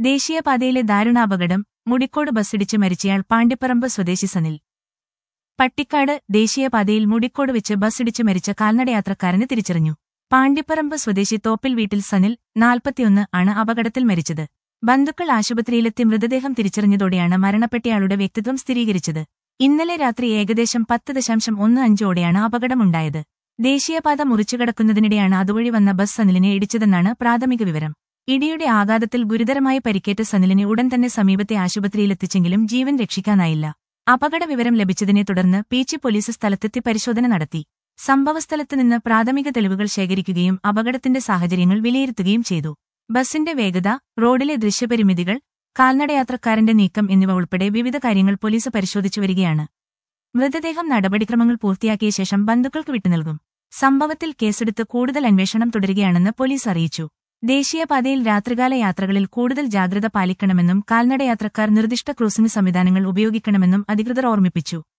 ദേശീയപാതയിലെ ദാരുണാപകടം മുടിക്കോട് ബസ്സിടിച്ച് മരിച്ചയാൾ പാണ്ടിപ്പറമ്പ് സ്വദേശി സനിൽ പട്ടിക്കാട് ദേശീയപാതയിൽ മുടിക്കോട് വെച്ച് ബസ്സിടിച്ച് മരിച്ച കാൽനടയാത്രക്കാരന് തിരിച്ചറിഞ്ഞു പാണ്ടിപ്പറമ്പ് സ്വദേശി തോപ്പിൽ വീട്ടിൽ സനിൽ നാൽപ്പത്തിയൊന്ന് ആണ് അപകടത്തിൽ മരിച്ചത് ബന്ധുക്കൾ ആശുപത്രിയിലെത്തി മൃതദേഹം തിരിച്ചറിഞ്ഞതോടെയാണ് മരണപ്പെട്ടയാളുടെ വ്യക്തിത്വം സ്ഥിരീകരിച്ചത് ഇന്നലെ രാത്രി ഏകദേശം പത്ത് ദശാംശം ഒന്ന് അഞ്ചോടെയാണ് അപകടമുണ്ടായത് ദേശീയപാത മുറിച്ചുകടക്കുന്നതിനിടെയാണ് അതുവഴി വന്ന ബസ് സനിലിനെ ഇടിച്ചതെന്നാണ് പ്രാഥമിക വിവരം ഇടിയുടെ ആഘാതത്തിൽ ഗുരുതരമായി പരിക്കേറ്റ സനിലിനെ ഉടൻ തന്നെ സമീപത്തെ ആശുപത്രിയിലെത്തിച്ചെങ്കിലും ജീവൻ രക്ഷിക്കാനായില്ല അപകട വിവരം ലഭിച്ചതിനെ തുടർന്ന് പീച്ചി പോലീസ് സ്ഥലത്തെത്തി പരിശോധന നടത്തി സംഭവസ്ഥലത്ത് നിന്ന് പ്രാഥമിക തെളിവുകൾ ശേഖരിക്കുകയും അപകടത്തിന്റെ സാഹചര്യങ്ങൾ വിലയിരുത്തുകയും ചെയ്തു ബസിന്റെ വേഗത റോഡിലെ ദൃശ്യപരിമിതികൾ കാൽനടയാത്രക്കാരന്റെ നീക്കം എന്നിവ ഉൾപ്പെടെ വിവിധ കാര്യങ്ങൾ പോലീസ് പരിശോധിച്ചു വരികയാണ് മൃതദേഹം നടപടിക്രമങ്ങൾ പൂർത്തിയാക്കിയ ശേഷം ബന്ധുക്കൾക്ക് വിട്ടുനൽകും സംഭവത്തിൽ കേസെടുത്ത് കൂടുതൽ അന്വേഷണം തുടരുകയാണെന്ന് പോലീസ് അറിയിച്ചു ദേശീയപാതയിൽ രാത്രികാല യാത്രകളിൽ കൂടുതൽ ജാഗ്രത പാലിക്കണമെന്നും കാൽനടയാത്രക്കാർ നിർദ്ദിഷ്ട ക്രൂസിംഗ് സംവിധാനങ്ങൾ ഉപയോഗിക്കണമെന്നും അധികൃതർ ഓർമ്മിപ്പിച്ചു